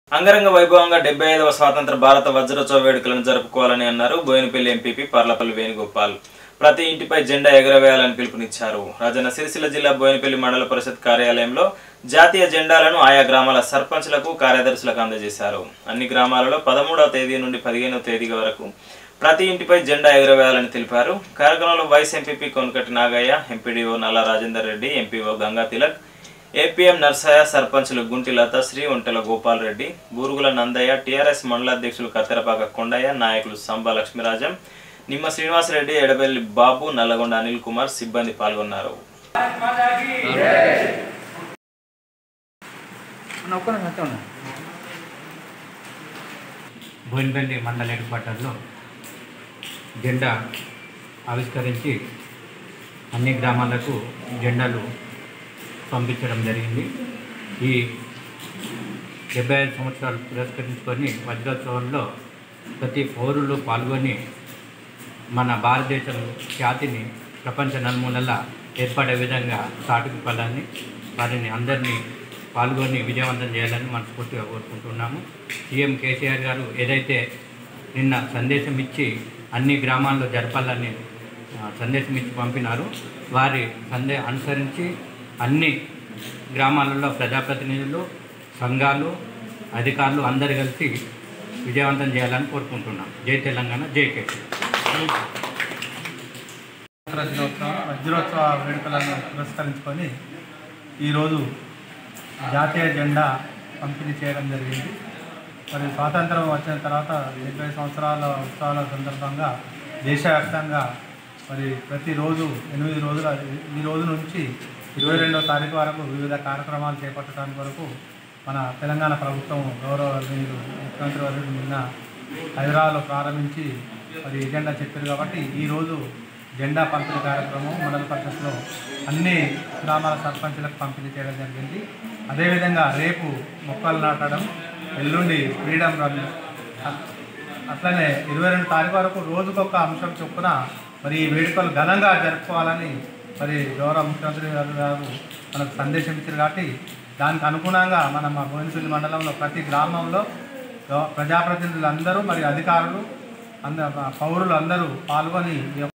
అంగరంగ వైభవంగా డెబ్బై ఐదవ స్వాతంత్ర భారత వజ్రోత్సవ వేడుకలను జరుపుకోవాలని అన్నారు బోయినపల్లి ఎంపీపీ పర్లపల్లి వేణుగోపాల్ ప్రతి ఇంటిపై జెండా ఎగరవేయాలని పిలుపునిచ్చారు రాజన్న సిరిసిల్ల జిల్లా బోయినపల్లి మండల పరిషత్ కార్యాలయంలో జాతీయ జెండాలను ఆయా గ్రామాల సర్పంచ్లకు కార్యదర్శులకు అందజేశారు అన్ని గ్రామాలలో పదమూడవ తేదీ నుండి పదిహేనవ తేదీ వరకు ప్రతి ఇంటిపై జెండా ఎగరవేయాలని తెలిపారు కార్యక్రమంలో vice MPP Konakati Nagaiah MPDO Nalla Rajender Reddy MPO Ganga Tilak APM Narsaiah సర్పంచులు గుంటి లతాశ్రీ ఒంటెల గోపాల్ రెడ్డి బూరుగుల నందయ్య టీఆర్ఎస్ మండల అధ్యక్షులు కత్తెరపాక కొండయ్య నాయకులు సంబ లక్ష్మీరాజం నిమ్మ శ్రీనివాసరెడ్డి ఎడబెల్లి బాబు నల్లగొండ అనిల్ కుమార్ సిబ్బంది పాల్గొన్నారు బోయినపల్లి మండల హెడ్ క్వార్టర్లో జెండా ఆవిష్కరించి అన్ని గ్రామాలకు జెండాలు పంపించడం జరిగింది ఈ డెబ్బై ఐదు సంవత్సరాలు పురస్కరించుకొని వజ్రోత్సవంలో ప్రతి పౌరులు పాల్గొని మన భారతదేశం ఖ్యాతిని ప్రపంచ నలుమూలలా ఏర్పడే విధంగా చాటుకు పడాలని వారిని అందరినీ పాల్గొని విజయవంతం చేయాలని మనస్ఫూర్తిగా కోరుకుంటున్నాము సీఎం కేసీఆర్ గారు ఏదైతే నిన్న సందేశం ఇచ్చి అన్ని గ్రామాల్లో జరపాలని ఆ, సందేశం ఇచ్చి పంపినారు వారి సందే అనుసరించి అన్ని గ్రామాలలో ప్రజాప్రతినిధులు సంఘాలు అధికారులు అందరు కలిసి విజయవంతం చేయాలని కోరుకుంటున్నాం జై తెలంగాణ జై కేసీఆర్ స్వాతంత్ర దినోత్సవం వజ్రోత్సవ వేడుకలను పురస్కరించుకొని ఈరోజు జాతీయ జెండా పంపిణీ చేయడం జరిగింది మరి స్వాతంత్రం వచ్చిన తర్వాత డెబ్బై సంవత్సరాల ఉత్సవాల సందర్భంగా దేశవ్యాప్తంగా మరి ప్రతిరోజు ఎనిమిది రోజుల ఈ రోజు నుంచి ఇరవై రెండవ తారీఖు వరకు వివిధ కార్యక్రమాలు చేపట్టడానికి వరకు మన తెలంగాణ ప్రభుత్వం గౌరవ మీరు ముఖ్యమంత్రి వర్యులు నిన్న హైదరాబాద్లో ప్రారంభించి మరి ఎజెండా చెప్పారు కాబట్టి ఈరోజు జెండా పంపిణీ కార్యక్రమం మండల పరిషత్లో అన్ని గ్రామాల సర్పంచులకు పంపిణీ చేయడం జరిగింది అదేవిధంగా రేపు మొక్కలు నాటడం ఎల్లుండి ఫ్రీడమ్ రన్ అ- అట్లనే ఇరవై రెండు తారీఖు వరకు రోజుకొక అంశం చొప్పున మరి ఈ వేడుకలు ఘనంగా జరుపుకోవాలని మరి గౌరవ ముఖ్యమంత్రి గారు గారు మనకు సందేశం ఇచ్చారు కాబట్టి దానికి అనుగుణంగా మన మా బోయినపల్లి మండలంలో ప్రతి గ్రామంలో గవ- ప్రజాప్రతినిధులందరూ మరి అధికారులు అంద పౌరులు అందరూ పాల్గొని ఈ యొక్క